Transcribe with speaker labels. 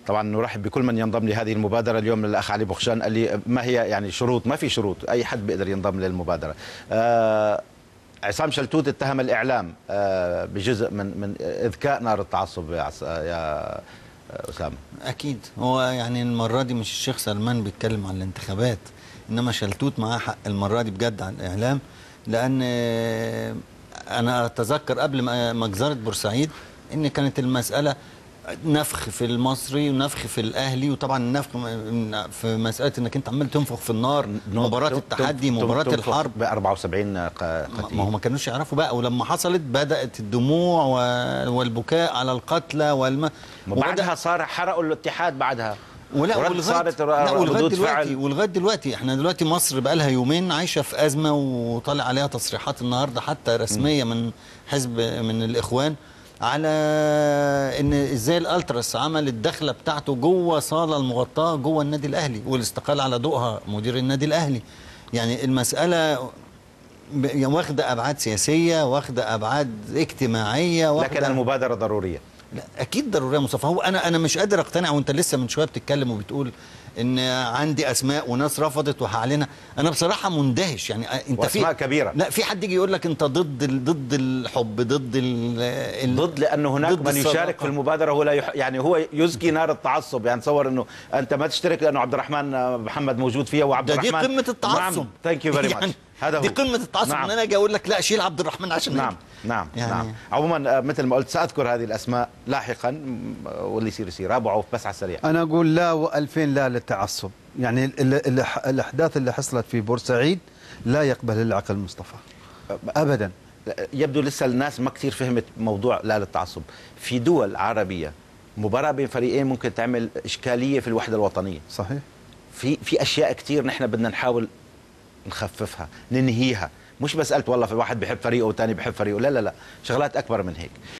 Speaker 1: طبعا نرحب بكل من ينضم لهذه المبادره اليوم الاخ علي بخشان قال لي ما هي يعني شروط ما في شروط اي حد بيقدر ينضم للمبادره آه عصام شلتوت اتهم الاعلام آه بجزء من من اذكاء نار التعصب يا, عص... يا اسامه
Speaker 2: اكيد هو يعني المره دي مش الشيخ سلمان بيتكلم عن الانتخابات انما شلتوت معاه حق المره دي بجد عن الاعلام لان آه، انا اتذكر قبل ما- مجزره بورسعيد ان كانت المساله نفخ في المصري ونفخ في الاهلي وطبعا النفخ م- في مساله انك انت عمال تنفخ في النار مباراه التحدي مباراه الحرب
Speaker 1: ب 74 ق-
Speaker 2: ما
Speaker 1: قتيل
Speaker 2: ما هو ما كانوش يعرفوا بقى ولما حصلت بدات الدموع و- والبكاء على القتلى والم
Speaker 1: وبعدها صار حرقوا الاتحاد بعدها
Speaker 2: ولا
Speaker 1: ورد
Speaker 2: ولغايه
Speaker 1: صارت
Speaker 2: لا ولغايه
Speaker 1: ردود
Speaker 2: دلوقتي
Speaker 1: فعل
Speaker 2: ولغايه دلوقتي احنا دلوقتي مصر بقى لها يومين عايشه في ازمه وطالع عليها تصريحات النهارده حتى رسميه من حزب من الاخوان على ان ازاي الالتراس عمل الدخله بتاعته جوه صاله المغطاه جوه النادي الاهلي والاستقاله على ضوءها مدير النادي الاهلي يعني المساله ب- يعني واخده ابعاد سياسيه واخده ابعاد اجتماعيه واخده
Speaker 1: لكن المبادره ضروريه
Speaker 2: لا اكيد ضروريه يا مصطفى هو انا انا مش قادر اقتنع وانت لسه من شويه بتتكلم وبتقول ان عندي اسماء وناس رفضت وهعلنها انا بصراحه مندهش يعني انت
Speaker 1: وأسماء
Speaker 2: في
Speaker 1: كبيرة.
Speaker 2: لا في حد يجي يقول لك انت ضد ال- ضد الحب ضد ال ال
Speaker 1: ضد لانه هناك
Speaker 2: ضد
Speaker 1: من يشارك
Speaker 2: الصداقة.
Speaker 1: في المبادره هو لا يح... يعني هو يزكي نار التعصب يعني تصور انه انت ما تشترك لانه عبد الرحمن آه، محمد موجود فيها وعبد
Speaker 2: ده دي
Speaker 1: الرحمن
Speaker 2: قمه التعصب
Speaker 1: نعم ثانك يو فيري
Speaker 2: يعني
Speaker 1: ماتش هذا هو
Speaker 2: دي قمه التعصب
Speaker 1: نعم.
Speaker 2: ان انا اجي اقول لك لا شيل عبد الرحمن عشان
Speaker 1: نعم
Speaker 2: نجي.
Speaker 1: نعم
Speaker 2: يعني-
Speaker 1: نعم عموما آه، مثل ما قلت ساذكر هذه الاسماء لاحقا م- واللي يصير يصير رابعه بس على السريع
Speaker 3: انا اقول لا والفين لا للتعصب يعني ال- ال- ال- الاحداث اللي حصلت في بورسعيد لا يقبل العقل مصطفى ابدا
Speaker 1: يبدو لسه الناس ما كثير فهمت موضوع لا للتعصب في دول عربيه مباراه بين فريقين ممكن تعمل اشكاليه في الوحده الوطنيه
Speaker 3: صحيح
Speaker 1: في في اشياء كثير نحن بدنا نحاول نخففها ننهيها مش مساله والله في واحد بحب فريقه والثاني بحب فريقه لا لا لا شغلات اكبر من هيك